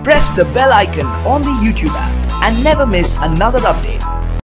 Press the bell icon on the YouTube app and never miss another update.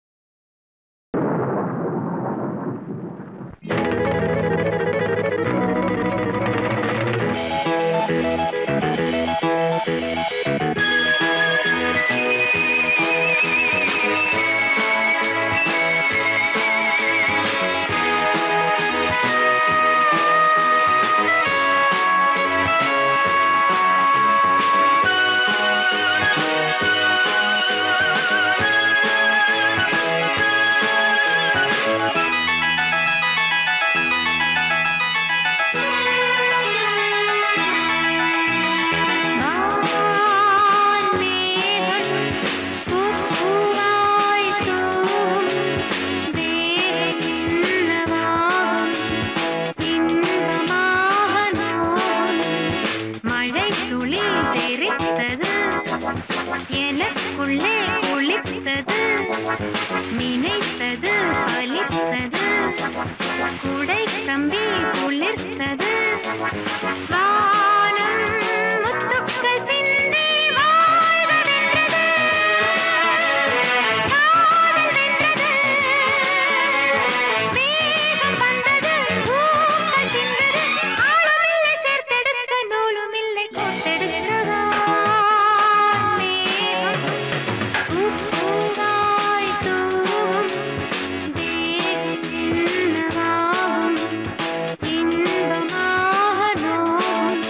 மழை துளி தெரித்தது எனக்குள்ளே குளித்தது நினைத்தது பலித்தது குடை கம்பி குளிர்த்தது வானம் முத்துக்கள் சிந்தி வாழ்வதென்றது காதல் வென்றது வேகம் வந்தது பூக்கள் தின்றது ஆழமில்லை சேர்த்தெடுக்க நூலுமில்லை கோட்டெடுக்கவா மேகம் பூப்பூவாய் தூவும் தேகம் என்னவாகும் இன்பமாக நோவும்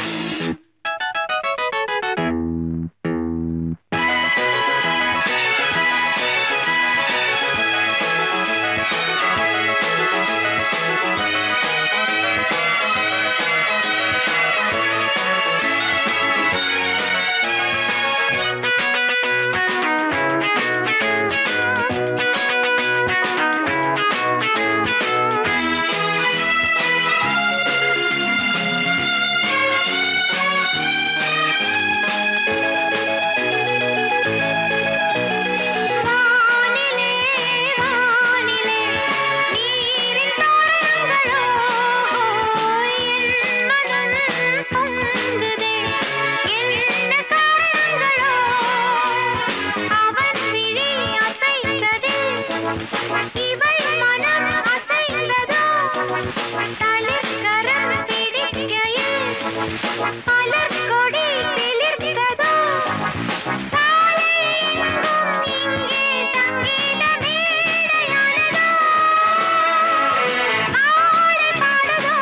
வானிலே வானிலே நீரின் தாரங்களோ என் மனம் பொங்குதே என்ன காரணங்களோ அவன் விழி அசைந்ததே இவள் மனம் அசைந்ததோ தளிர்கரம் பிடிக்கையில் மலர் கொடி சிலிர்த்ததோ சாலை எங்கும் இங்கே சங்கீத மேடையானதோ ஆடை பாடுதோ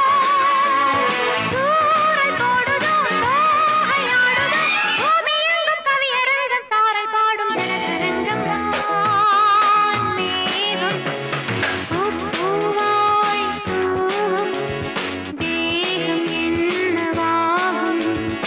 தூரல் போடுதோ தோகையாடுதோ பூமி எங்கும் கவியரங்கம் சாரல் பாடும் ஜனகரங்கம் வான் மேகம் பூப்பூவாய் தூவும் தேகம் என்னவாகும்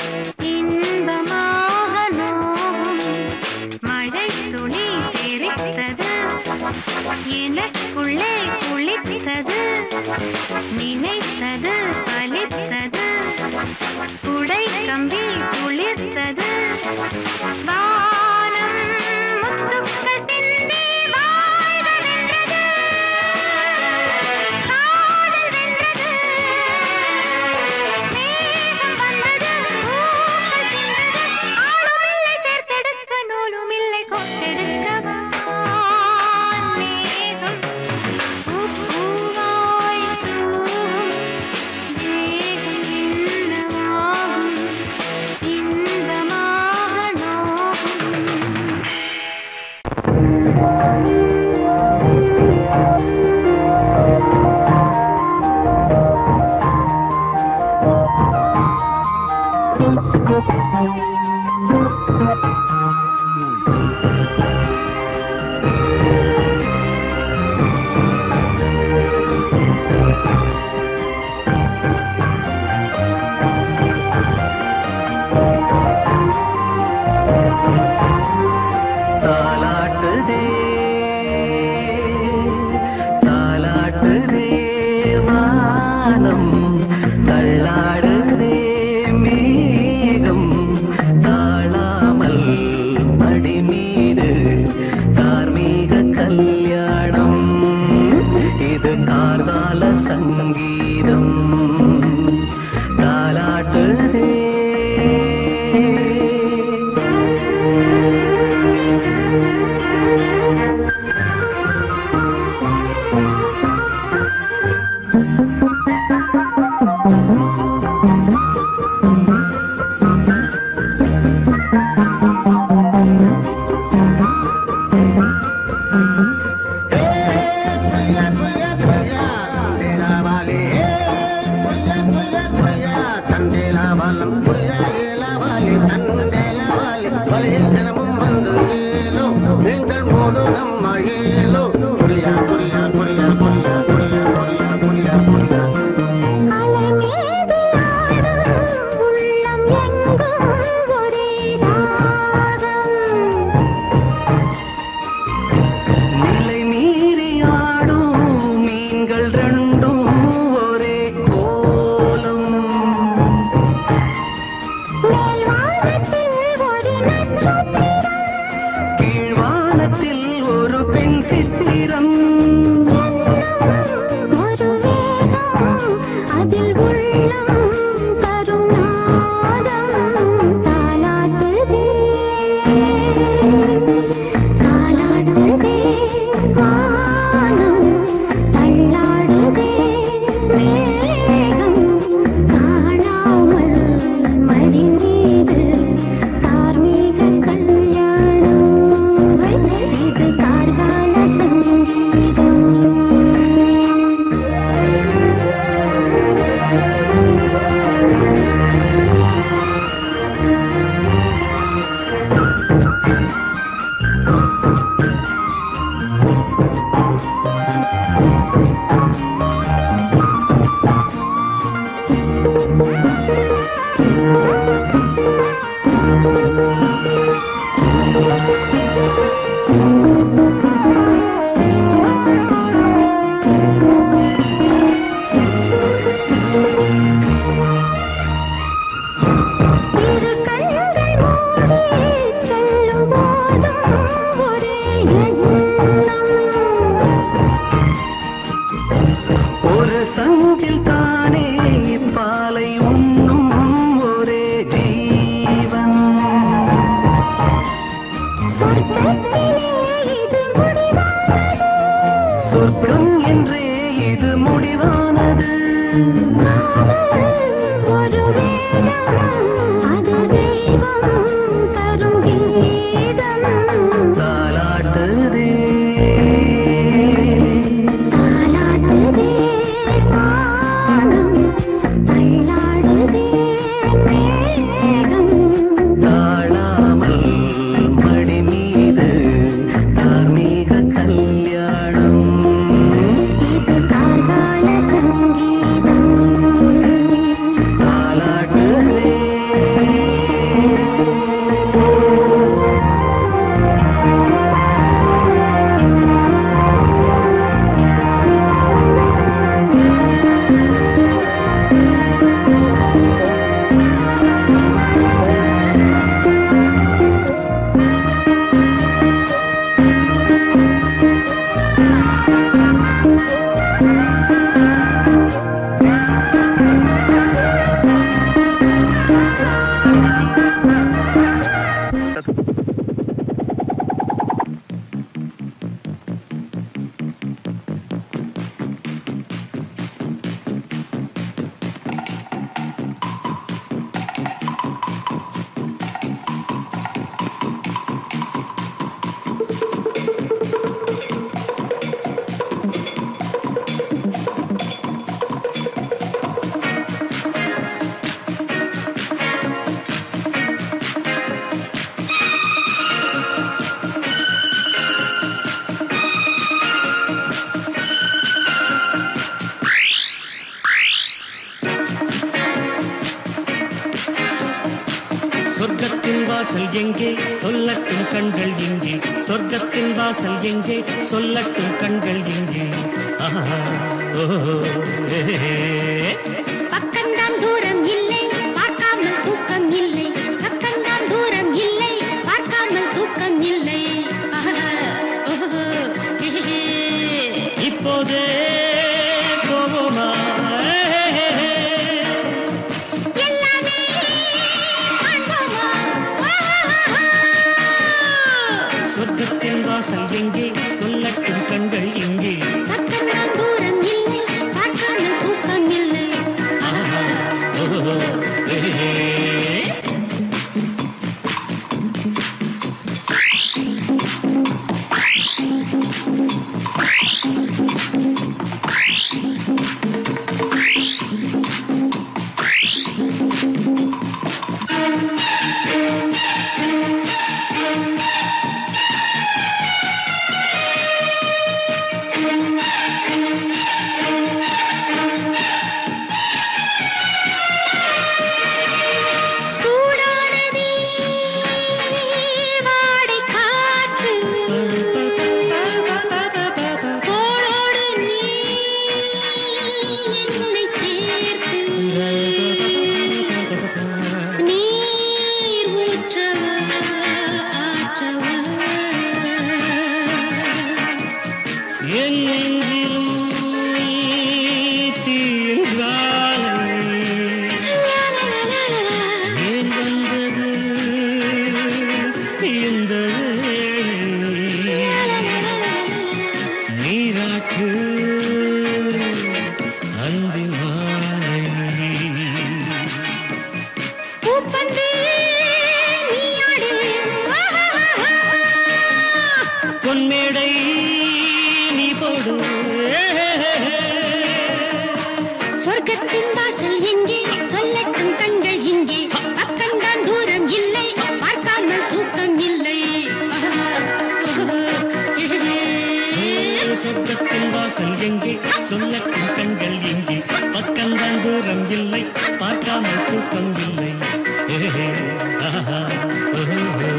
இன்பமாக நோவும் மழை துளி தெரித்தது எனக்குள்ளே குளித்தது நினைத்தது பலித்தது குடை கம்பி குளிர்த்தது வானம் முத்துக்கள் சிந்தி வாழ்வதென்றது காதல் வென்றது மேகம் வந்தது பூக்கள் தின்றது ஆளுமில்லை சேர்த்தெடுக்க நூலுமில்லை கொத்தெடுக்கவா மேகம் பூப்பூவாய் தூவும் தேகம் என்னவாகும் இன்பமாக நோகும் தாலாட்டுதே தாலாட்டுதே வானம் தள்ளாடுதே மேகம் தாழாமல் மடி மீது தார்மீக கல்யாணம் இது கார்கால சங்கீதம் தாலாட்டுதே ஏலவாலி தண்டேலவாலி வலையில் தினமும் வந்து ஏலோ நீங்கள் மோது நம்ம ஏலோ புரியா புரியா புரியா புரியா புரியா புரியா புரியா புரியா அலை மீது ஆடும் உள்ளம் எங்கும் ஒரே ராகம் நிலை மீறி ஆடும் மீன்கள் ரெண்டும் ஒரே கோலம் மேல்வானத்தில் ஒரு நட்சத்திரம் கீழ்வானத்தில் ஒரு பெண் சித்திரம் ஒரு வேகம் அதில் உள்ளம் கருநாதம் தாலாட்டுதே தாலாட்டுதே வானம் தள்ளாடுதே மேகம் காணாமல் மடி மீது தார்மீக கல்யாணம் இது கார்கால சங்கீதம் இரு கண்கள் மூடி செல்லும் போதும் ஒரே எண்ணம் ஒரு சங்கில் தானே பாலை உண்ணும் ஒரே ஜீவன் சொர்க்கத்திலே இது முடிவானது சொர்க்கம் என்றே இது முடிவானது ஒரு வேதம் அது தெய்வம் தரும் கீதம் தாலாட்டுதே தாலாட்டுதே வானம் தள்ளாடுதே மேகம் தாழாமல் மடி மீது தார்மீக கல்யாணம் இது கார்கால சங்கீதம் தாலாட்டுதே சொர்க்கத்தின் வாசல் எங்கே சொல்லட்டும் கண்கள் எங்கே சொர்க்கத்தின் வாசல் எங்கே சொல்லட்டும் கண்கள் எங்கே ஆஹா, ஓஹோ, ஏஹே. பக்கம்தான் தூரம் இல்லை பார்க்காமல் தூக்கம் இல்லை பக்கம்தான் தூரம் இல்லை பார்க்காமல் தூக்கம் இல்லை ஆஹா, ஓஹோ, ஹிஹிஹி. இப்போதே போவோமா ஏஹே. எல்லாமே காண்போமா? ஆஹா. சொர்க்கத்தின் வாசல் எங்கே சொல்லட்டும் கண்கள் எங்கே பக்கம்தான் தூரம் இல்லை பார்க்காமல் தூக்கம் இல்லை ஆஹா, ஓஹோ, ஏஹே. ஆ ஆடு நீ ஆடு ஆஹா பொன்மேடை நீ போடு சொர்க்கத்தின் வாசல் எங்கே சொல்லட்டும் கண்கள் இங்கே பக்கம்தான் தூரம் இல்லை பார்க்காமல் தூக்கம் இல்லை சொர்க்கத்தின் வாசல் எங்கே சொல்லட்டும் கண்கள் எங்கே பக்கம்தான் தூரம் இல்லை பார்க்காமல் தூக்கம் இல்லை ஆஹா, ஓஹோ.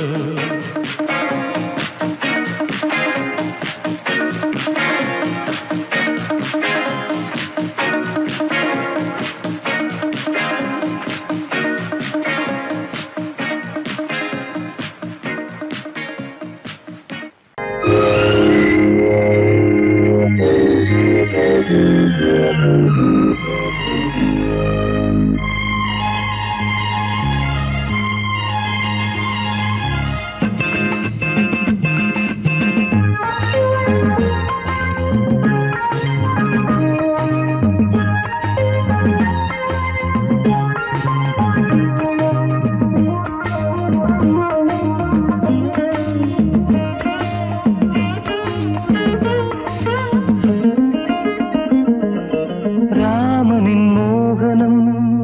ராமனின் மோகனம்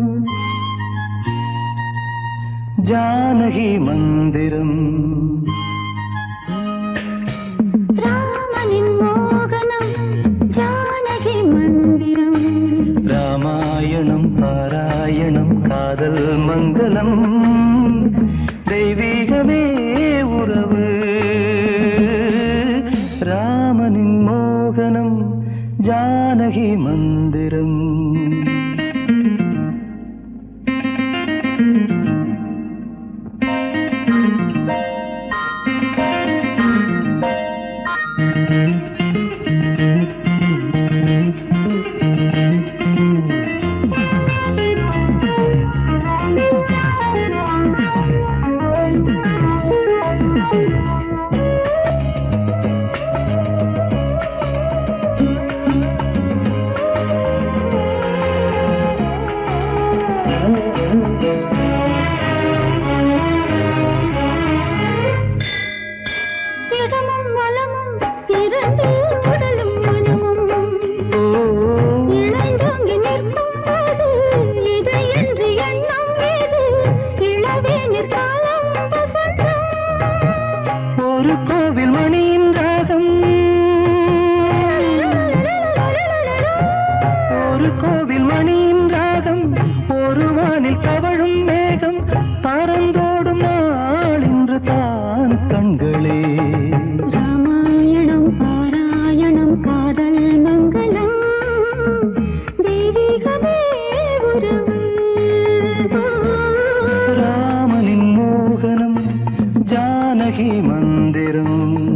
ஜானகி மந்திரம் ராமனின் மோகனம் ஜானகி மந்திரம் ராமாயணம் பாராயணம் காதல் மங்களம் தெய்வீகமே உறவு ராமனின் மோகனம் ஜானகி மந்திரம் இடமும் வலமும் இரண்டு உடலும் மனமும் ஓ இணைந்தோங்கி நிற்கும் போது இதை என்று எண்ணம் ஏது இளவேனிற் காலம் வசந்தம் ஒரு கோவில் மணியின் ராகம் ஒரு கோவில் மணியின் ராகம் ஒரு வானில் தவழும் மேகம் பறந்தோடும் நாள் இன்று தான் கண்களே ராமாயணம் பாராயணம் காதல் மங்களம் தெய்வீகமே உறவு ராமனின் மோகனம் ஜானகி மந்திரம்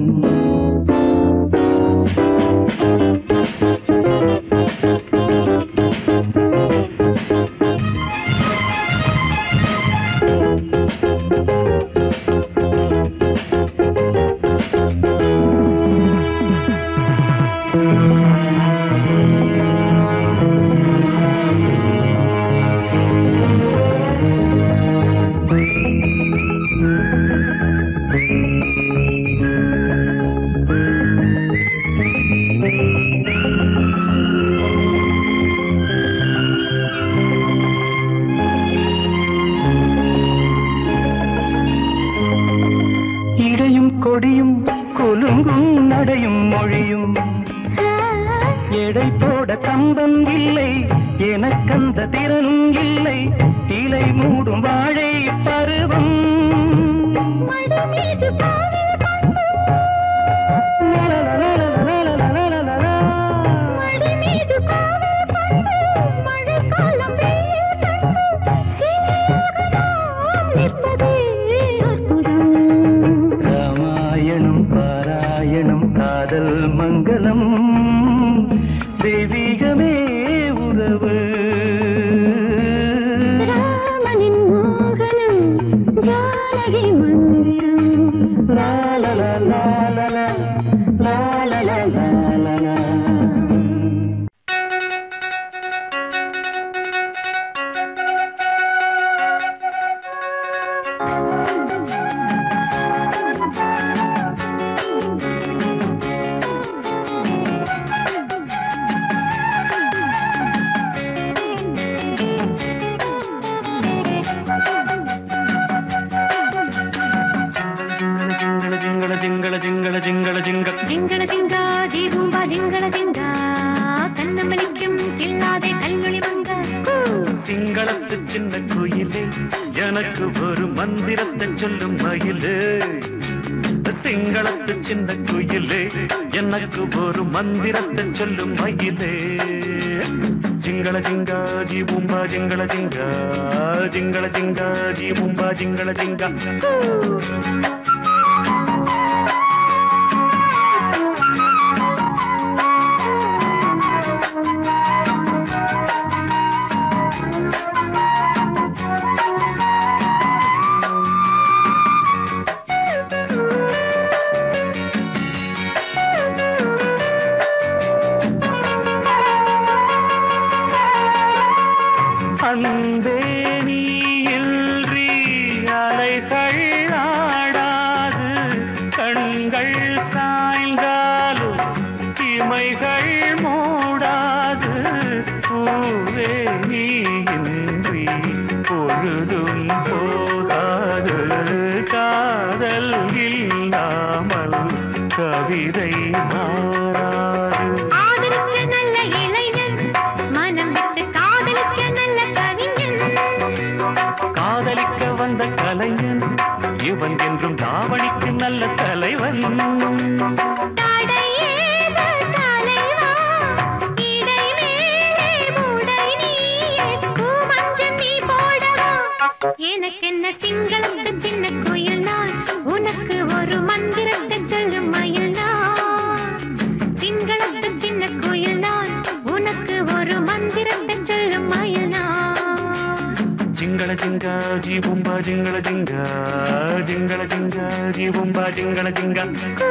இடையும் கொடியும் குலுங்கும் நடையும் மொழியும் எடை போட கம்பம் இல்லை எனக்கந்த திறனும் இல்லை இலை மூடும் வாழை பருவம் மடி மீது காவல் கொண்டு லலலலலலலலலலலலா. மடி மீது காவல் கொண்டு மழைக்காலம் வெயில் கண்டு சிலையாக நாம் நிற்பதே அற்புதம் ராமாயணம் பாராயணம் காதல் மங்களம் தெய்வீகமே உறவு ராமனின் மோகனம் மந்திரத்தை சொல்லும் மயிலே சிங்களத்து சின்ன குயிலே எனக்கு ஒரு மந்திரத்தை சொல்லும் மயிலே ஜிங்கள ஜிங்கா ஜி பூம்பா ஜிங்கள ஜிங்கா ஜிங்கள ஜிங்கா ஜி பூம்பா ஜிங்கள ஜிங்கா அன்பே நீ இன்றி அலைகள் ஆடாது கண்கள் சாய்ந்தாலும் இமைகள் மூடாது பூவே நீ இன்றி பொழுதும் போகாது காதல் இல்லாமல் கவிதை மாறாது ஆதரிக்க நல்ல இளைஞன் மனம் விட்டு காதலிக்க நல்ல கவிஞன் காதலிக்க வந்த கலைஞன் இவன் என்றும் தாவணிக்கு நல்ல தலைவன் தடையேது தலைவா இடை மேலே உடை நீயே பூமஞ்சள் நீ போடவா எனக்கென்ன சிங்களத்து சின்ன குயில் நான் உனக்கு ஒரு மந்திரத்தை சொல்லும் மயில் நான் சிங்களத்து சின்ன குயில் நான் உனக்கு ஒரு மந்திரத்தை சொல்லும் மயில் நான் ஜிங்கள ஜிங்கா ஜி பும்பா ஜிங்கள ஜிங்கா ஜிங்கள ஜிங்கா ஜி பும்பா ஜிங்கள ஜிங்கா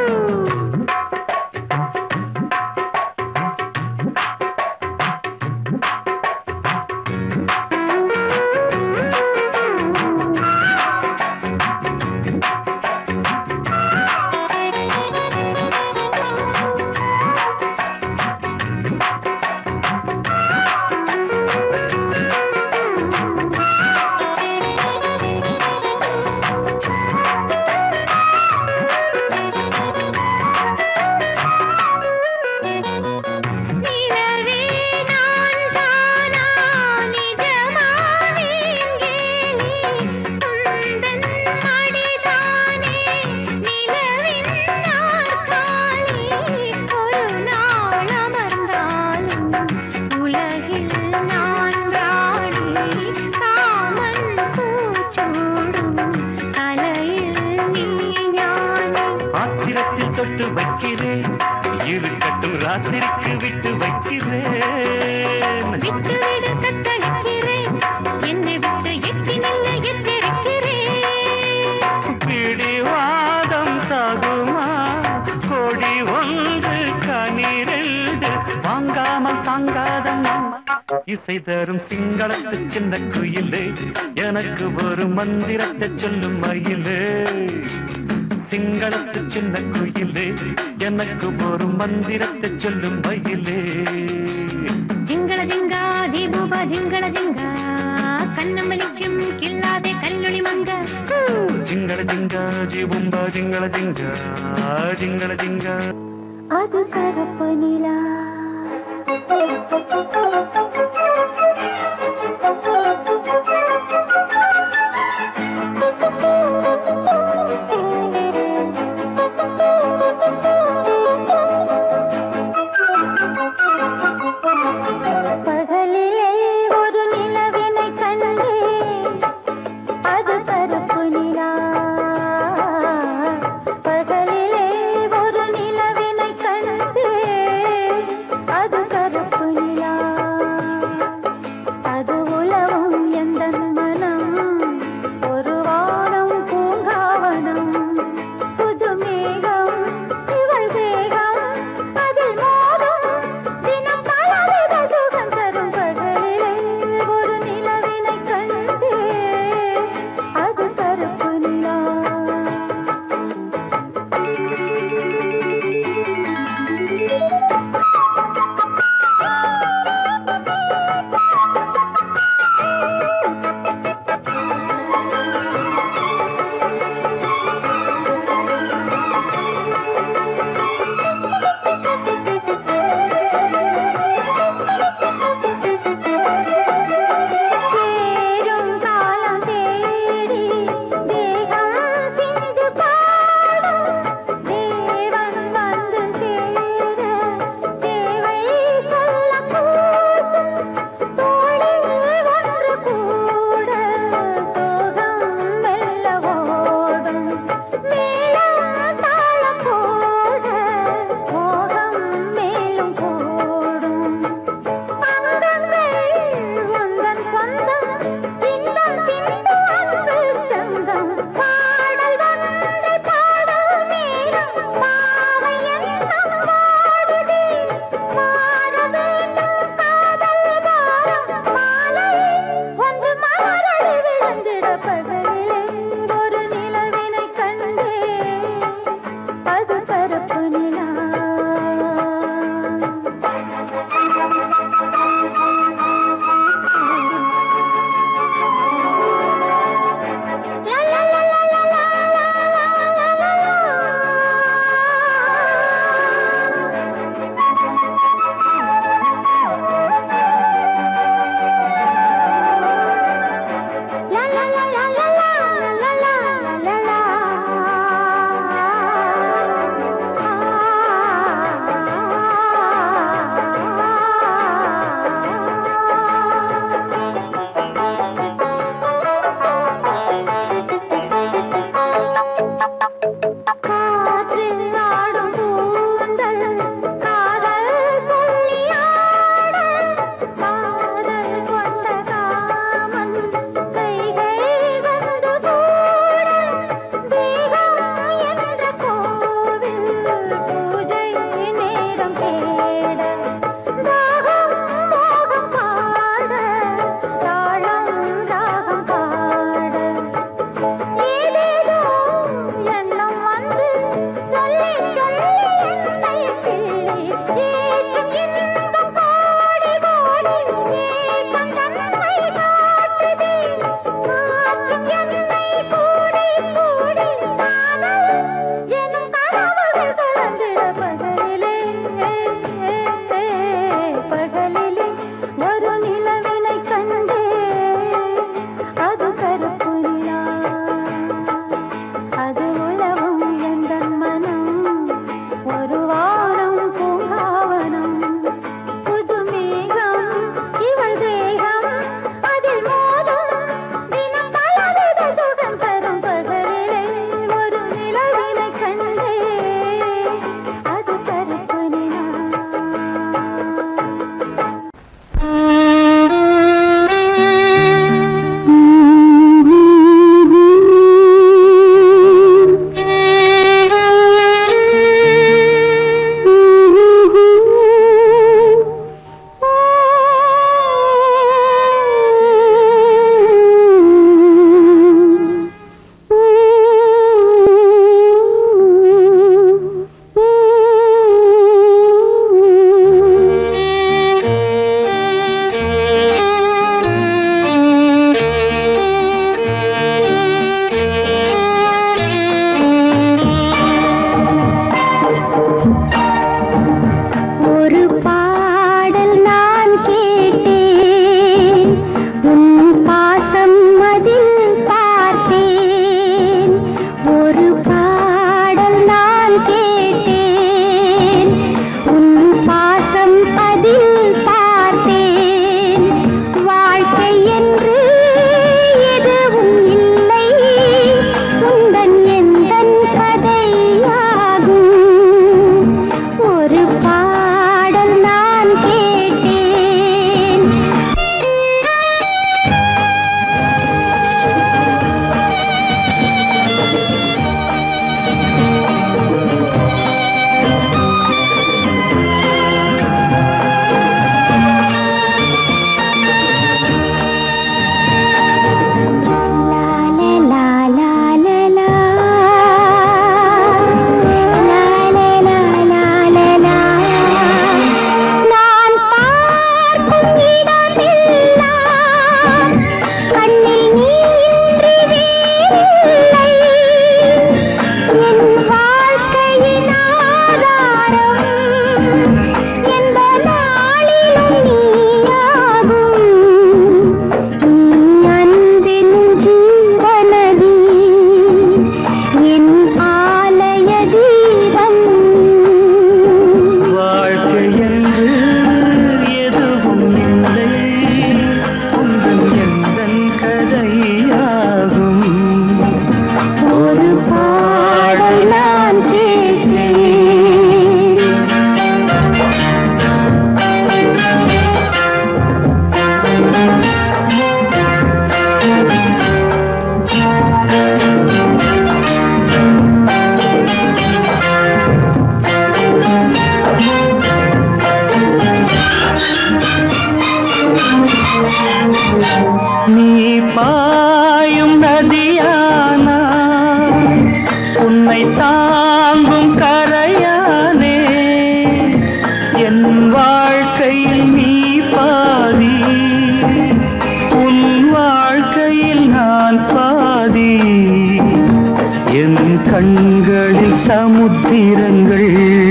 நிலவே நான் தானா நிஜமானேன் கேலி உந்தன் மடிதானே நிலவின் நாற்காலி ஒரு நாள் அமர்ந்தாலும் உலகில் நான் ராணி காமன் பூச்சூடும் தலையில் நீ ஞானி ஆத்திரத்தில் தொட்டு வைக்கிறேன் இருக்கட்டும் ராத்திரிக்கு விட்டு வைக்கிறேன் விட்டுவிடு தத்தளிக்கிறேன் என்னை விட்டு எட்டி நில்ல எச்சரிக்கிறேன் பிடிவாதம் சாகுமா கொடி ஒன்று கனிரெண்டு வாங்காமல் தாங்காத அம்மா. இசை தரும் சிங்களத்து சின்ன குயிலே எனக்கு ஒரு மந்திரத்தை சொல்லும் மயிலே சிங்களத்து சின்ன குயிலே எனக்கு ஒரு மந்திரத்தை சொல்லும் மயிலே ജിങ്കള ജിങ്ക ദീപൂപ ജിങ്കള ജിങ്ക കണ്ണമലിക്കും കിള്ളാതെ കല്ലുളി മങ്ക ജിങ്ങള ജിങ്ക ജീവുമ്പ ജിങ്ങള ജിങ്ക ജിങ്ങള ജിങ്ക അത് കറുപ്പ് നില பகலிலே ஒரு நிலவினை கண்டேன் அது கருப்பு நிலா பகலிலே ஒரு நிலவினை கண்டேன் அது கருப்பு நிலா கண்களில் சமுத்திரங்கள்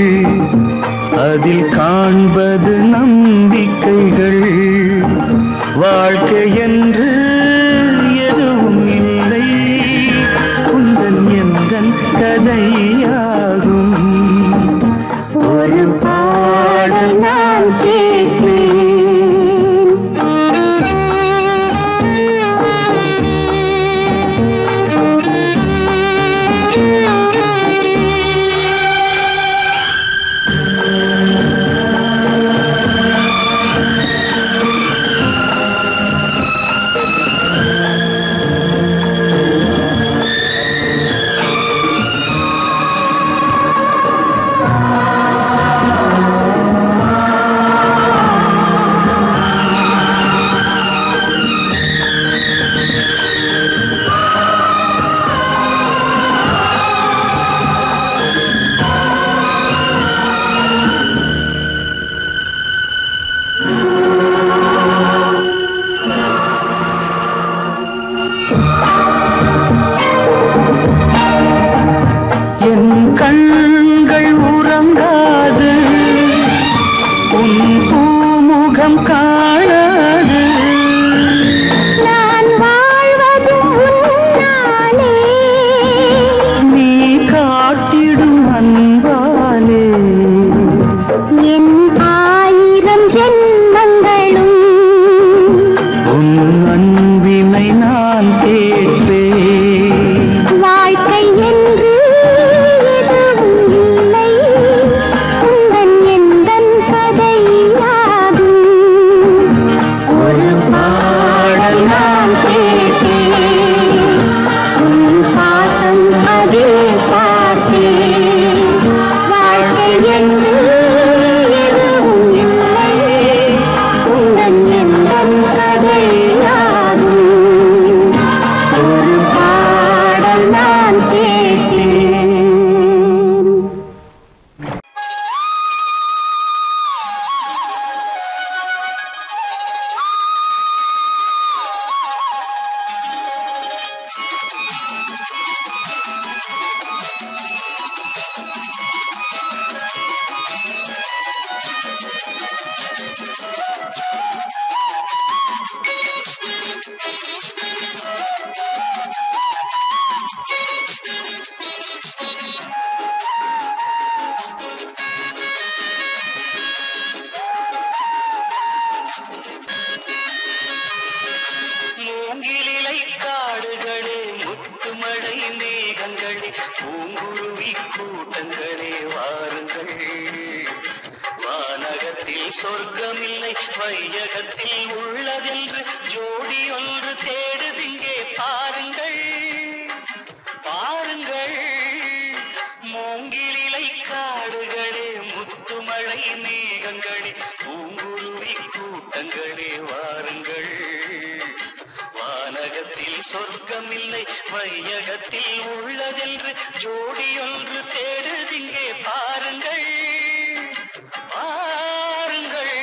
அதில் காண்பது நம்பிக்கைகள் வாழ்க்கை என்று எதுவும் இல்லை உந்தன் எந்தன் கதையாகும் ஒரு பாடல் நான் கேட்பேன் என் கண்கள் உறங்காது உன் பூமுகம் காணாது நான் வாழ்வதும் உன்னாலே நீ காட்டிடும் அன்பாலே என் ஆயிரம் ஜென்மங்களும் உன் அன்பினை நான் கேட்பேன் வாழ்க்கை என்று எதுவும் இல்லை உந்தன் எந்தன் கதையாகும் ஒரு பாடல் நான் கேட்டேன் உன் பாசம் அதில் பார்த்தேன் வாழ்க்கை என்று எதுவும் இல்லை உந்தன் எந்தன் கதையாகும் ஒரு பாடல் நான் கேட்டேன் மூங்கிலிலை காடுகளே முத்துமழை மேகங்களே பூங்குருவி கூட்டங்களே வாருங்கள் வானகத்தில் சொர்க்கமில்லை வையகத்தில் உள்ளதென்று ஜோடி ஒன்று தேடுதிங்கே பாருங்கள் பாருங்கள் மூங்கிலிலை காடுகளே முத்துமழை மேகங்களே பூங்குருவி கூட்டங்களே வாருங்கள் வானகத்தில் சொர்க்கமில்லை வையகத்தில் உள்ளதென்று ஜோடியொன்று தேடுதிங்கே பாருங்கள் பாருங்கள்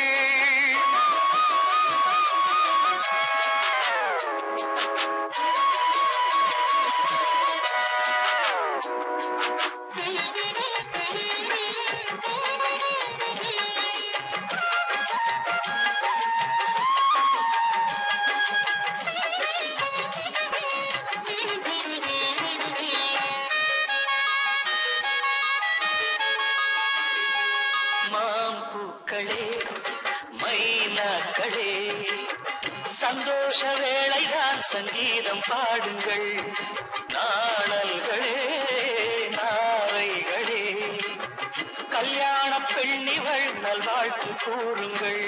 மாம்பூக்களே மைனாக்களே சந்தோஷ வேளைதான் சங்கீதம் பாடுங்கள் நாணல்களே நாரைகளே கல்யாண பெண்ணிவள் நல்வாழ்த்து கூறுங்கள்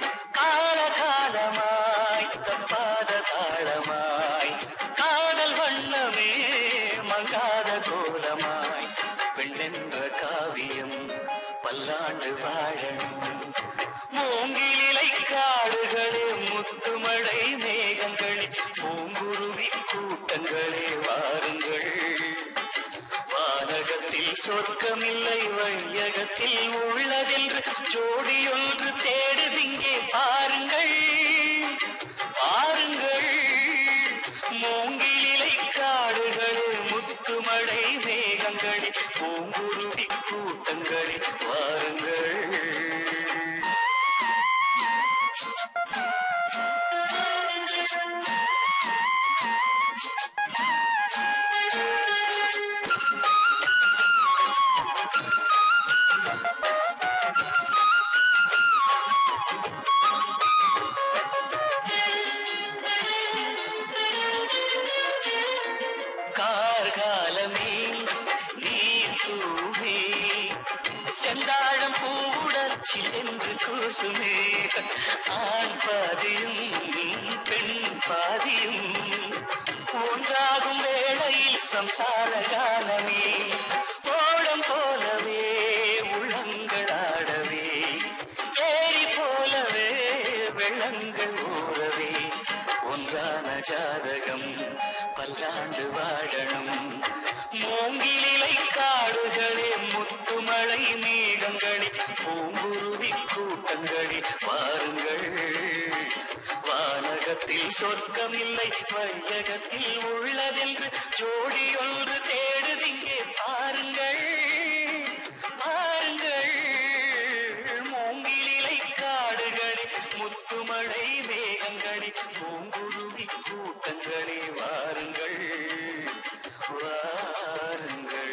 காலகாலமாய் தப்பாத தாளமாய் காதல் வண்ணமே மங்காத கோலமாய் பெண்ணென்ற காவியம் பல்லாண்டு வாழணும் மூங்கிலிலை காடுகளே முத்துமழை மேகங்களே பூங்குருவி கூட்டங்களே வாருங்கள் வானகத்தில் சொர்க்கமில்லை வையகத்தில் உள்ளதென்று ஜோடியொன்று தேடுதிங்கே பாருங்கள் பாருங்கள் மூங்கிலிலை காடுகளே முத்துமழை மேக மேகங்களே பூங்குருவி கூட்டங்களே வாருங்கள் கார்காலமே நீர் தூவே செந்தாழம் பூவுடற்சி என்று கூசுமே ஆண் பாதியும் பெண் பாதியும் ஒன்றாகும் வேளையில் சம்சார காலமே ஓடம் போலவே உள்ளங்களாடவே ஏரி போலவே வெள்ளங்கள் ஊறவே ஒன்றான ஜாதகம் பல்லாண்டு வாழணும் மூங்கிலிலை காடுகளே முத்துமலை மேகங்களே பூங்குருவி கூட்டங்களே பாருங்கள் வானகத்தில் சொர்க்கமில்லை வையகத்தில் உள்ளதென்று ஜோடியொன்று தேடுதிங்கே பாருங்கள் பாருங்கள் மூங்கிலிலை காடுகளே முத்துமழை மேகங்களே பூங்குருவி கூட்டங்களே வாருங்கள் வாருங்கள்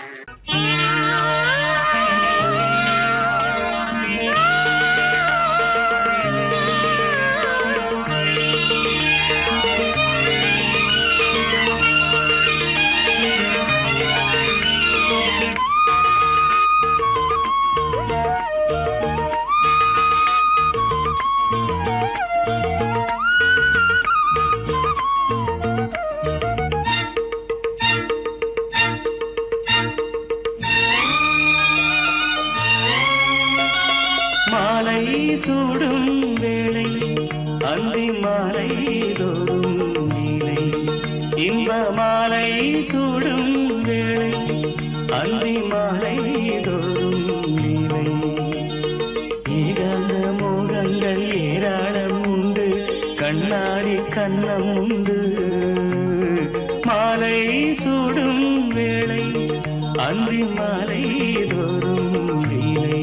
மாலை சூடும் வேளை அந்தி மாலை தோறும் நீலை இன்ப மாலை சூடும் வேளை அந்தி மாலை தோறும் நீலை ஈரந்த மோகங்கள் ஏராளம் உண்டு கண்ணாடி கண்ணம் உண்டு மாலை சூடும் வேளை அந்தி மாலை தோறும் நீலை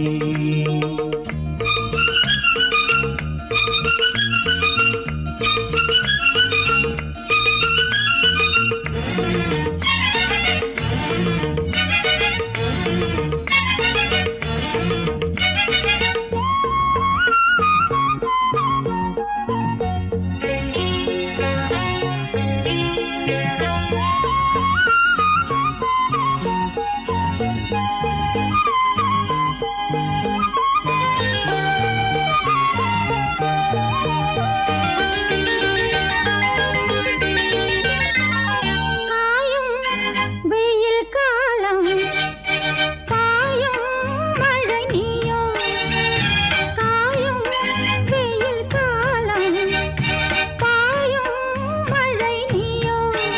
காயும் வெயில் காலம் காயும் மழை நீயோ காயும் வெயில் காலம் காயும் மழை நீயோ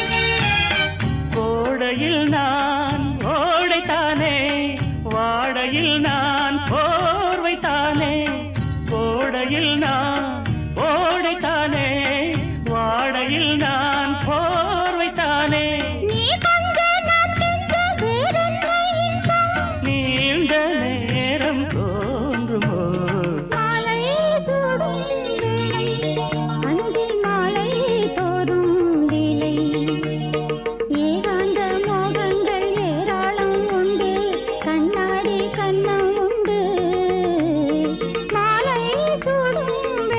கோடையில் நான் ஓடைத்தானே வாடையில் நான் போர்வைத்தானே கோடையில் நான் ஓடைத்தானே வாடையில் நான் போர்வைத்தானே நீ கண்ட நான் கென்ற வேறென்ன இன்பம் நீண்ட நேரம் தோன்றுமோ மாலை சூடும் வேளை அந்தி மாலை தோறும் லீலை ஏகாந்த மோகங்கள் ஏராளம் உண்டு கண்ணாடி கண்ணம் உண்டு மாலை சூடும்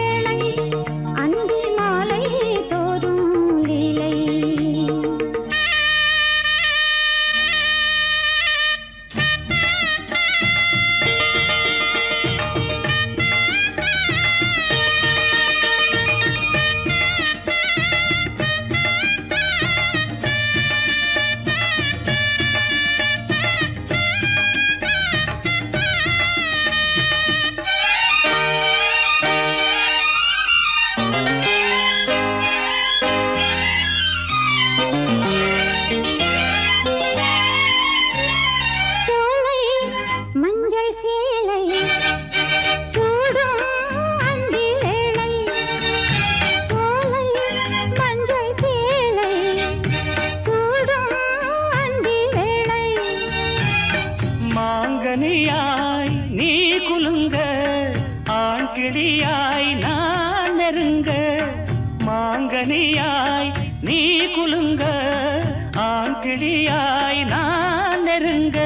கிளியாய் நான் நெருங்க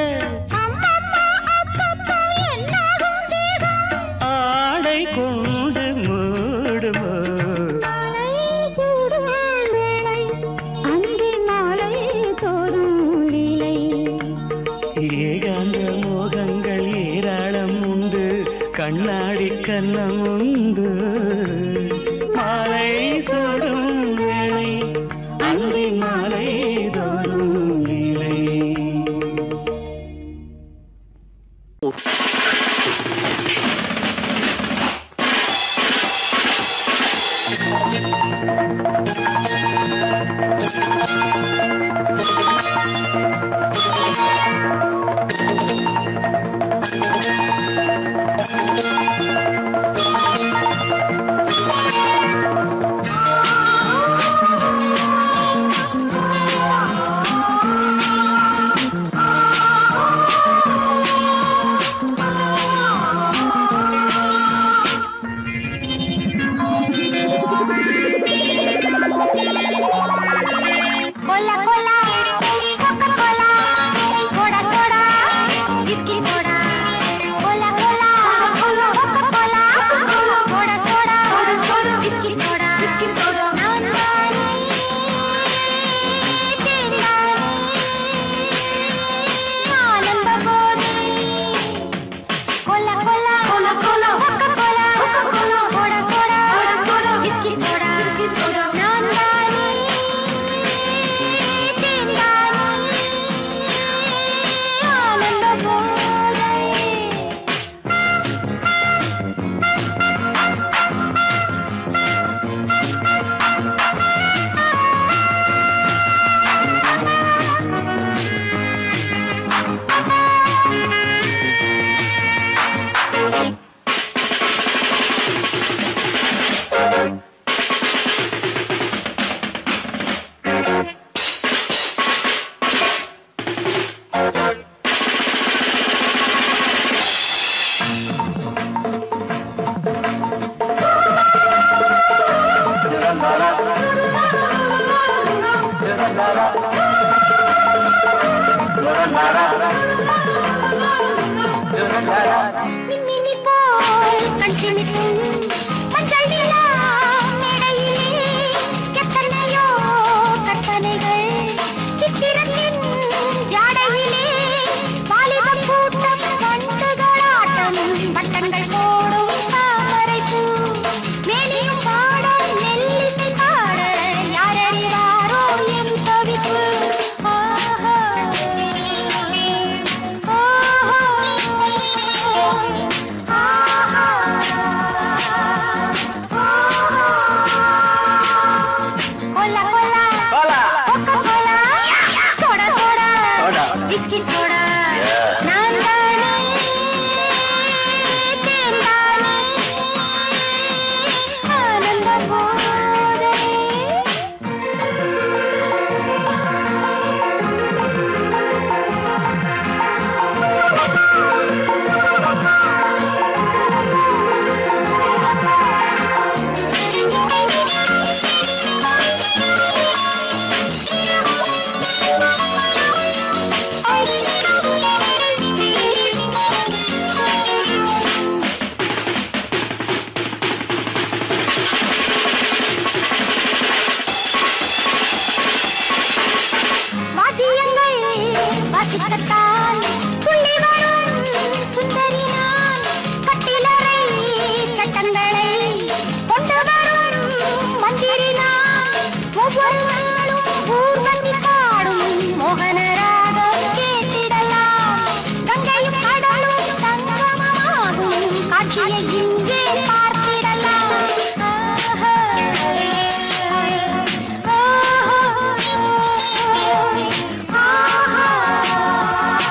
ஆடை கொண்டு மூடுமோ ஏகாந்த மோகங்கள் ஏராளம் உண்டு கண்ணாடி கண்ணம் உண்டு மாலை சூடும் வேளை அந்தி மாலை தோறும் லீலை cola cola coca cola soda soda whisky soda cola cola coca cola soda soda whisky soda whisky soda नांदानी आनंद बोधी cola cola cola cola coca cola soda soda whisky soda whisky soda नांदानी ஆனந்த போதை மின்மினி போல் கண் சிமிட்டும் மஞ்சள் நிலா மேடையிலே எத்தனையோ கற்பனைகள் சித்திரத்தின் ஜாடையிலே வாலிபம் கூட்டம் கண்டுகளாட்டம் வட்டங்கள் போடும் தாமரை பூ மேலியும் பாட நெல்லிசை பாட யாரறிவாரோ என் தவிப்பு ஆஹா. Cola, cola, Coca-Cola, soda, soda, whiskey soda, நான்தானே, தேன்தானே, ஆனந்த போதை. வாத்தியங்கள் வாசிக்கத்தான் துள்ளி வரும் சுந்தரி நான் கட்டிலறை சட்டங்களை கொண்டு வரும் மந்திரி நான் ஒவ்வொரு நாளும் ஊர்வசி பாடும் மோகன ராகம் கேட்டிடலாம் கங்கையும் கடலும் சங்கமமாகும் காட்சியை இங்கே பார்த்திடலாம் ஆஹா. ஆஹா.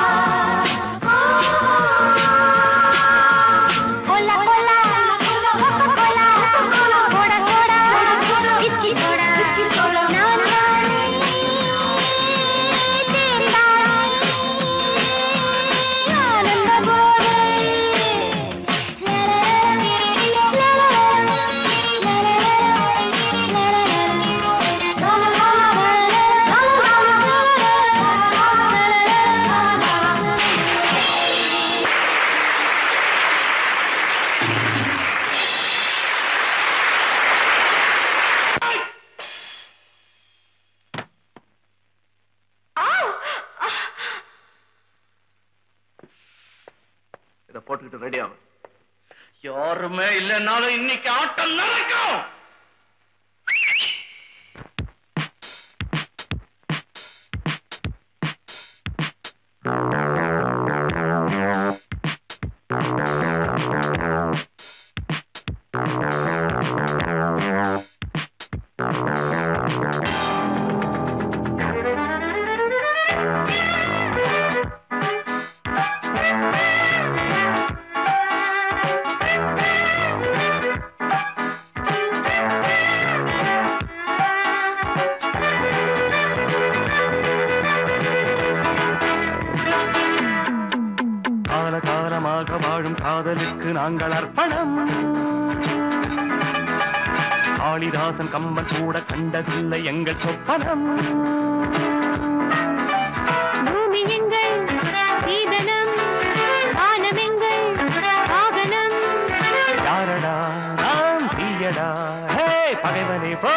போட்டுக்கிட்டு ரெடி ஆகும் யாருமே இல்லைன்னாலும் இன்னைக்கு ஆட்டம் நடக்கும் கால காலமாக வாழும் காதலுக்கு நாங்கள் அர்ப்பணம் காளிதாசன் கம்பன் கூட கண்டதில்லை எங்கள் சொப்பனம் பூமி எங்கள் சீதனம் வானம் எங்கள் வாகனம் யாரடா நான் தீயடா ஹே பகைவனே போ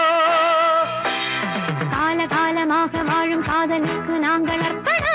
கால காலமாக வாழும் காதலுக்கு நாங்கள் அர்ப்பணம்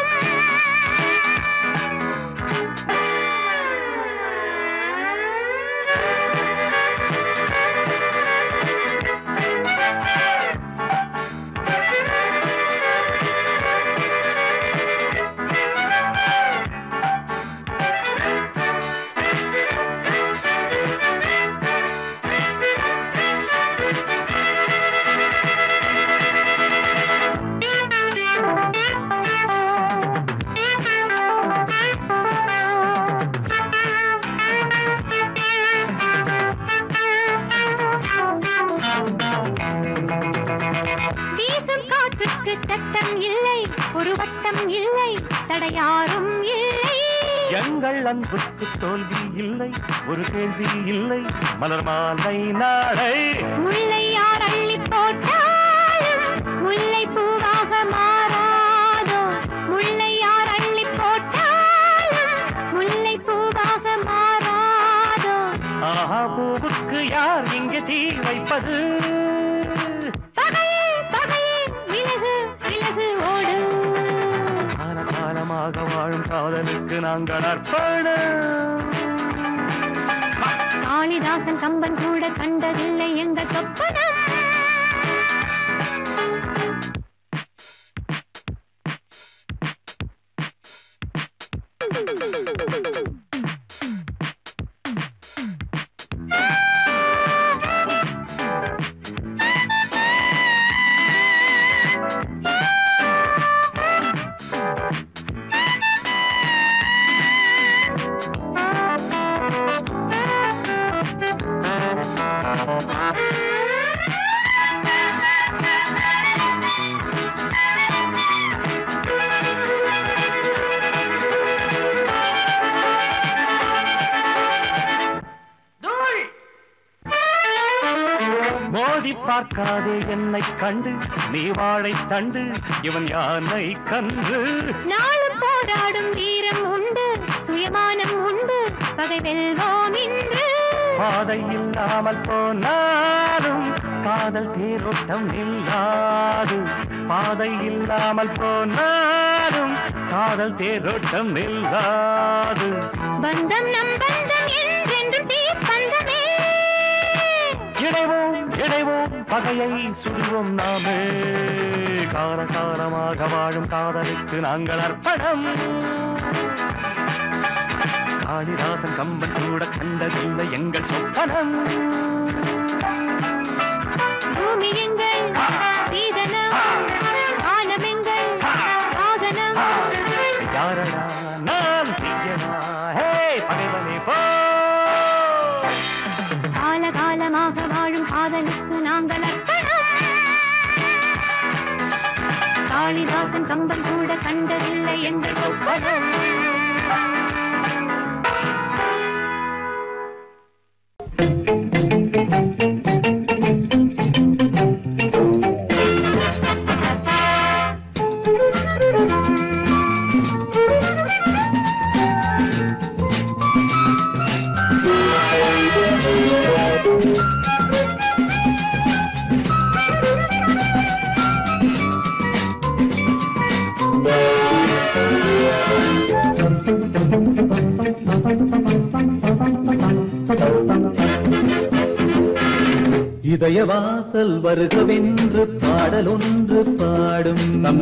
வீசும் காற்றுக்கு சட்டம் இல்லை ஒரு வட்டம் இல்லை தடையாரும் இல்லை எங்கள் அன்புக்கு தோல்வி இல்லை ஒரு கேள்வி இல்லை மலர் மாலை நாளை முல்லை யார் அள்ளி போட்டாலும் முல்லை பூவாக மாறாதோ முல்லை யார் அள்ளி போட்டாலும் முல்லை பூவாக மாறாதோ ஆஹா பூவுக்கு யார் இங்கே தீ வைப்பது பகையே பகையே விலகு விலகு ஓடு கால காலமாக வாழும் காதலுக்கு நாங்கள் அர்ப்பணம் காளிதாசன் கம்பன் கூட கண்டதில்லை எங்கள் சொப்பனம் மோதி பார்க்காதே என்னை கண்டு நீ வாழை தண்டு இவன் யானை கன்று நாளும் போராடும் வீரம் உண்டு சுயமானம் உண்டு பகை வெல்வோம் இன்று பாதை இல்லாமல் போனாலும் காதல் தேரோட்டம் நில்லாது பாதை இல்லாமல் போனாலும் காதல் தேரோட்டம் நில்லாது பந்தம் நம் பந்தம் என்றென்றும் தீப்பந்தமே இணைவோம் இணைவோம் பகையை சுடுவோம் நாமே கால காலமாக வாழும் காதலுக்கு நாங்கள் அர்ப்பணம் காளிதாசன் கம்பன் கூட கண்டதில்லை எங்கள் சொப்பனம் பூமி எங்கள் சீதனம் வானம் எங்கள் வாகனம் யாரடா நான் தீயடா ஹே பகைவனே போ கால காலமாக வாழும் காதலுக்கு நாங்கள் அர்ப்பணம் காளிதாசன் கம்பன் கூட கண்டதில்லை எங்கள் சொப்பனம் இதயவாசல் வருகவென்று பாடலொன்று பாடும்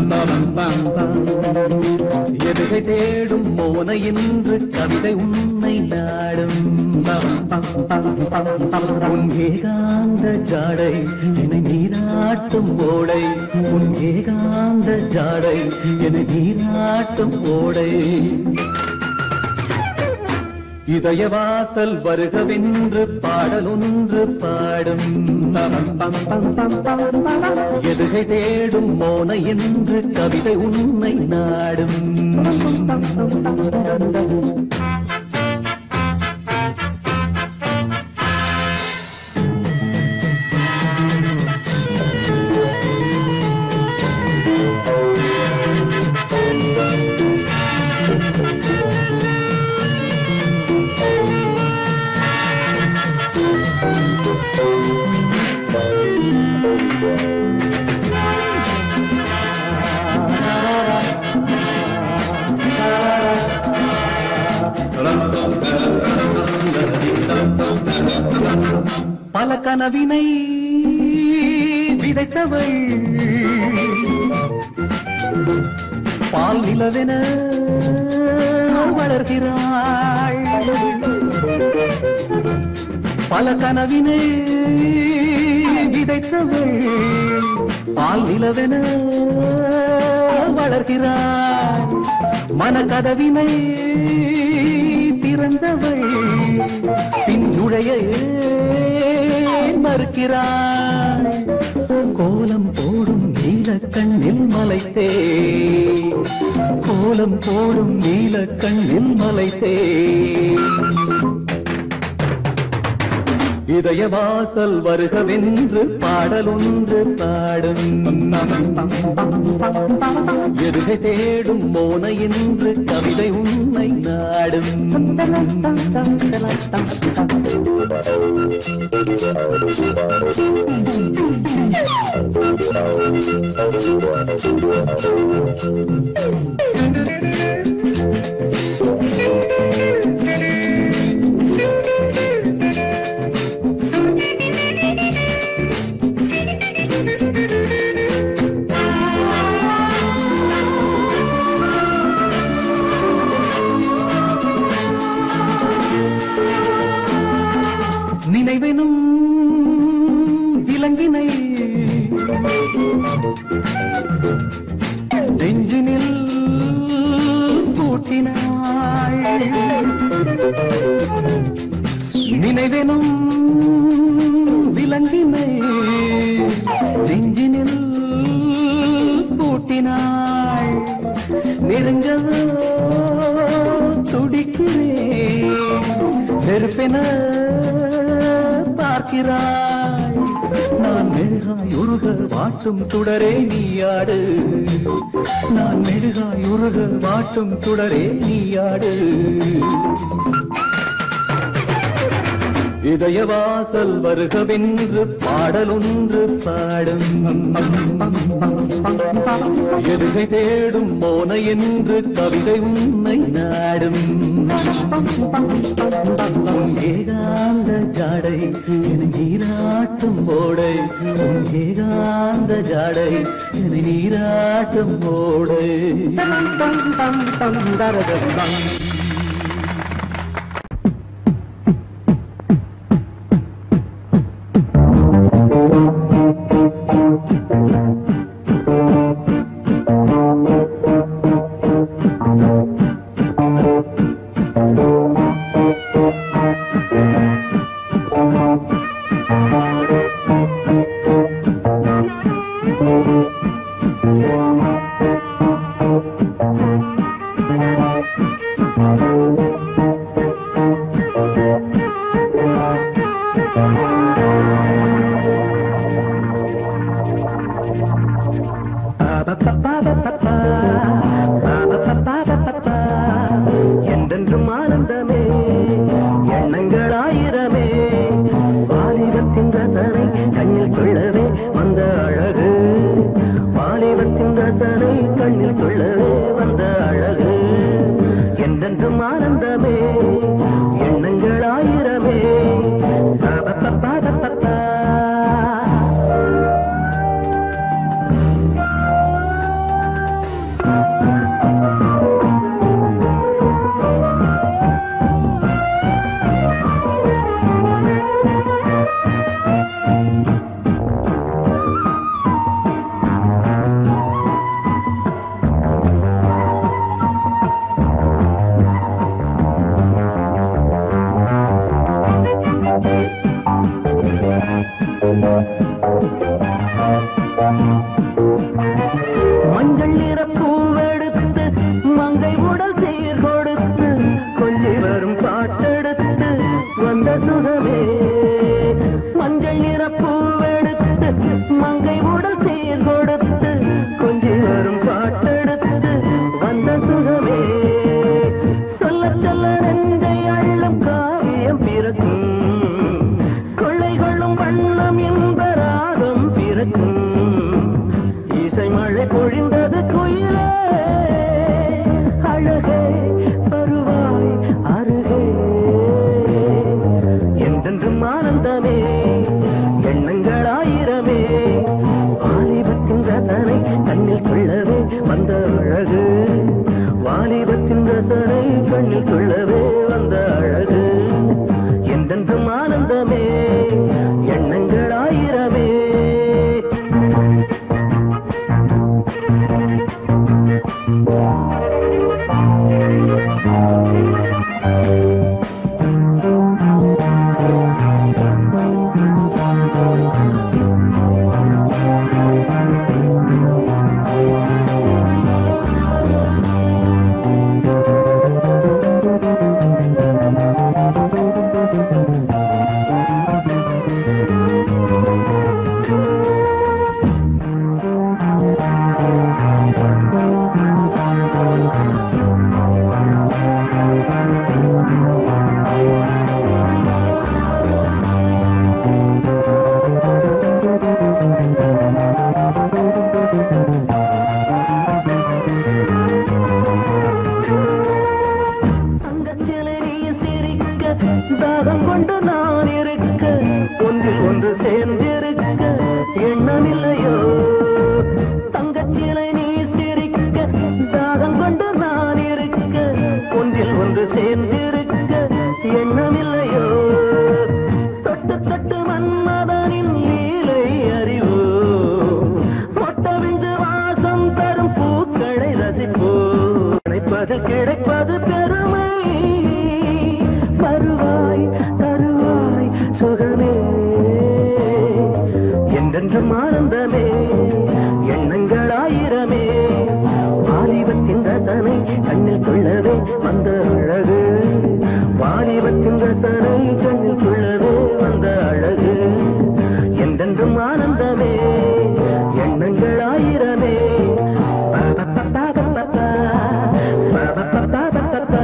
எதுகை தேடும் மோன என்று கவிதை உன்னை நாடும் உன் ஏகாந்த ஜாடை என்னை நீராட்டும் ஓடை உன் ஏகாந்த ஜாடை என்னை நீராட்டும் ஓடை இதயவாசல் வருகவென்று பாடலொன்று பாடும் எதுகை தேடும் மோன என்று கவிதை உன்னை நாடும் பல கனவினை விதைத்தவள் பால் நிலவென வளர்கிறாள் பல கனவினை விதைத்தவள் பால் நிலவென வளர்கிறாள் மனக்கதவினை திறந்தவள் பின் நுழைய ஏன் மறுக்கிறாள் கோலம் போடும் நீல கண்ணில் மலைத்தே கோலம் போடும் நீல கண்ணில் மலைத்தே இதயவாசல் வருகவென்று பாடலொன்று பாடும் எதுகை தேடும் மோன என்று கவிதை உன்னை நாடும் நினைவெனும் விலங்கினை நெஞ்சினில் கூட்டினாள் நினைவெனும் விலங்கினை நெஞ்சினில் கூட்டினாள் நெருங்கவோ துடிக்கிறேன் நெருப்பென பார்க்கிறாய் நான் மெழுகாய் உருக வாட்டும் சுடரே நீயாடு நான் மெழுகாய் உருக வாட்டும் சுடரே நீயாடு இதயவாசல் வருகவென்று பாடலொன்று பாடும் எதுகை தேடும் மோன என்று கவிதை உன்னை நாடும் உன் ஏகாந்த ஜாடை என நீராட்டும் ஓடை உன் ஏகாந்த ஜாடை என நீராட்டும் ஓடை மஞ்சள் நிற பூவெடுத்து மங்கை உடல் சீர் கொடுத்து கொஞ்சி வரும் பாட்டெடுத்து வந்த சுகமே மஞ்சள் நிற பூவெடுத்து மங்கை உடல் சீர் கொடுத்து கொஞ்சி வரும் பாட்டெடுத்து வந்த சுகமே சொல்ல சொல்ல நெஞ்சை அள்ளும் காவியம் பிறக்கும் கொள்ளை கொள்ளும் வண்ணம் இந்த ராகம் பிறக்கும் இசை மழை பொழிந்தது குயிலே அழகே வருவாய் அருகே என்றென்றும் ஆனந்தமே எண்ணங்கள் ஆயிரமே வாலிபத்தின் ரசனை கண்ணில் கொள்ளவே வந்த அழகு வாலிபத்தின் ரசனை கண்ணில் கொள்ளவே வந்த அழகு என்றென்றும் ஆனந்தமே எண்ணங்கள் ஆயிரமே தங்கச்சிலை நீ சிரிக்க தாகம் கொண்டு நான் இருக்க ஒன்றில் ஒன்று சேர்ந்திருக்க எண்ணமில்லையோ தங்கச்சிலை நீ சிரிக்க தாகம் கொண்டு நான் இருக்க ஒன்றில் ஒன்று சேர்ந்திருக்க எண்ணமில்லையோ தொட்டு தொட்டு மன்மதனின் லீலை அறிவோ மொட்டவிந்து வாசம் தரும் பூக்களை ரசிப்போ கிடைப்பது கிடைப்பது பெருமை வருவாய் தருவாய் சுகமே என்றென்றும் ஆனந்தமே எண்ணங்கள் ஆயிரமே வாலிபத்தின் ரசனை கண்ணில் கொள்ளவே வந்த அழகு வாலிபத்தின் ரசனை கண்ணில் கொள்ளவே வந்த அழகு என்றென்றும் ஆனந்தமே எண்ணங்கள் ஆயிரமே பா-பா-பா-பா-பா-பா. பா-பா-பா-பா-பா-பா.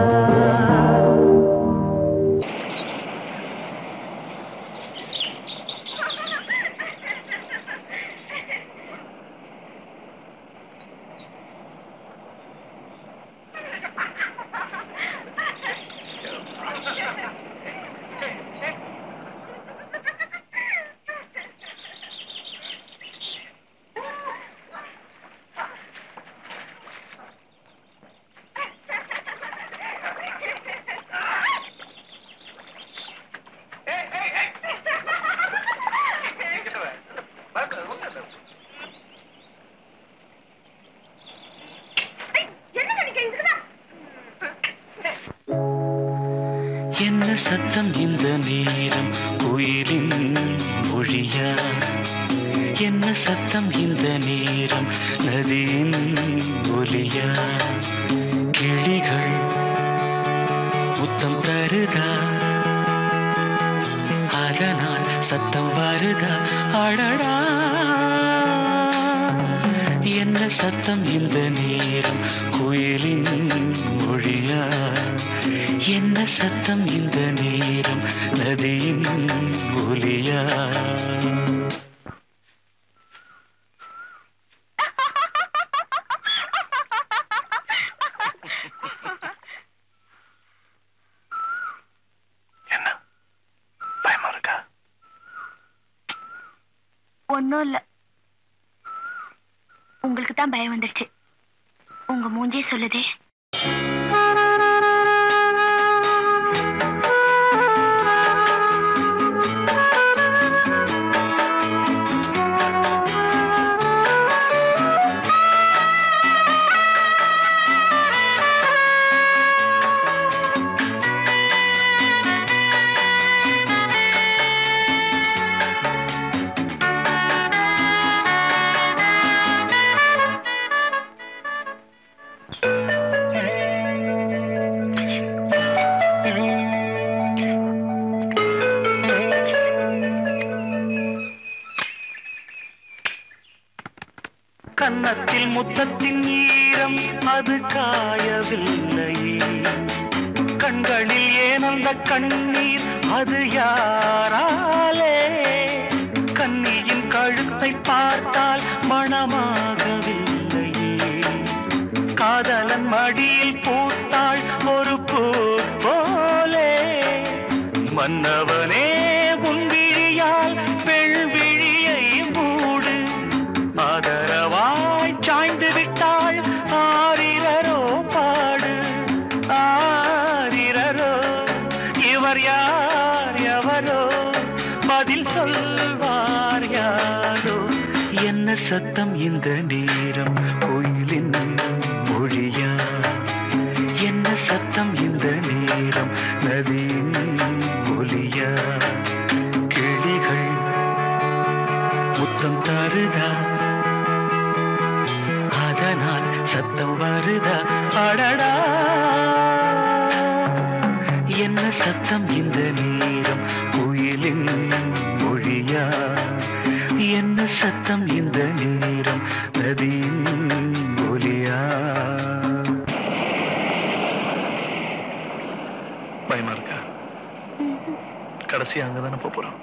என்ன சத்தம் இந்த நேரம் உயிரின் மொழியா என்ன சத்தம் இந்த நேரம் நதியின் ஒலியா கிளிகள் முத்தம் தருதா அதனால் சத்தம் வருதா அடடா என்ன சத்தம் இந்த நேரம் குயிலின் மொழியா என்ன சத்தம் இந்த நேரம் நதியின் ஒலியா என்ன பயமா இருக்கா ஒன்றும் இல்லை உங்களுக்கு தான் பயம் வந்துருச்சு உங்க மூஞ்சே சொல்லுதே கன்னத்தில் முத்தத்தின் ஈரம் அது காயவில்லையே கண்களில் ஏன் அந்த கண்ணீர் அது யாராலே கண்ணியின் கழுத்தை பார்த்தால் மணமாகவில்லையே காதலன் மடியில் பூத்தாள் ஒரு பூ போலே மன்னவனே உன் விழியால் பெண் விழியை மூடு ஆதரவாய் சாய்ந்து விட்டாள் ஆரிரரோ பாடு ஆரிரரோ இவர் யார் எவரோ பதில் சொல்வார் யாரோ என்ன சத்தம் இந்த நேரம் கோயிலின் மொழியா என்ன சத்தம் இந்த நேரம் நதியின் ஒலியா கிளிகள் முத்தம் தருதா அதனால் சத்தம் வருதா அடடா என்ன சத்தம் இந்த நேரம் குயிலின் மொழியா என்ன சத்தம் இந்த நேரம் நதியின் ஒலியா பயமா இருக்கா கடைசி அங்கதானே போப் போறோம்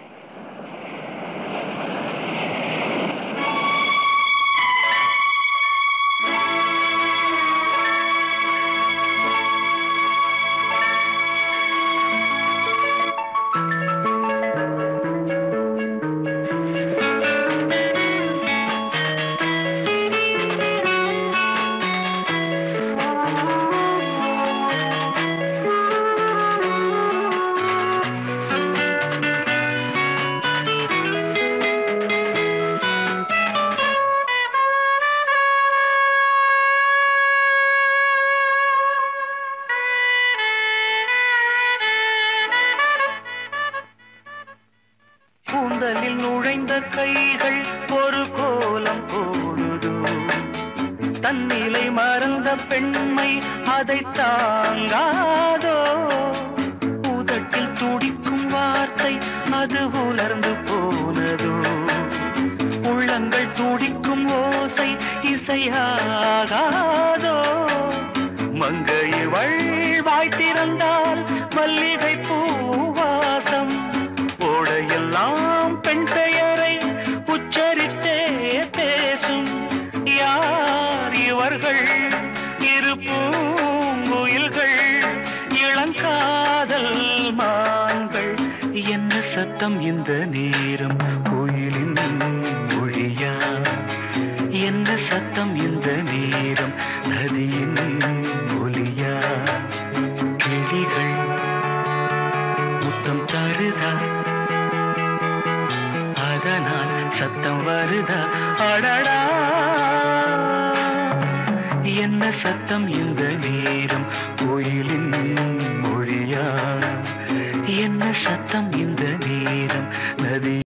கூந்தலில் நுழைந்த கைகள் ஒரு கோலம் போடுதோ தன்னிலை மறந்த பெண்மை அதை தாங்காதோ உதட்டில் துடிக்கும் வார்த்தை அது உலர்ந்து போனதோ உள்ளங்கள் துடிக்கும் ஓசை இசையாகாதோ மங்கையவள் வாய் திறந்தால் மல்லிகை பூவாசம் ஓடையெல்லாம் பெண் பெயரை உச்சரித்தே பேசும் யார் இவர்கள் இரு பூங்குயில்கள் இளங்காதல் மான்கள் என்ன சத்தம் இந்த நேரம் கோயிலின் மொழியா என்ன சத்தம் இந்த நேரம் நதியின் ஒலியா கிளிகள் முத்தம் தருதா அதனால் சத்தம் வருதா அடடா என்ன சத்தம் இந்த நேரம் கோயிலின் மொழியா என்ன சத்தம் இந்த நேரம் நதி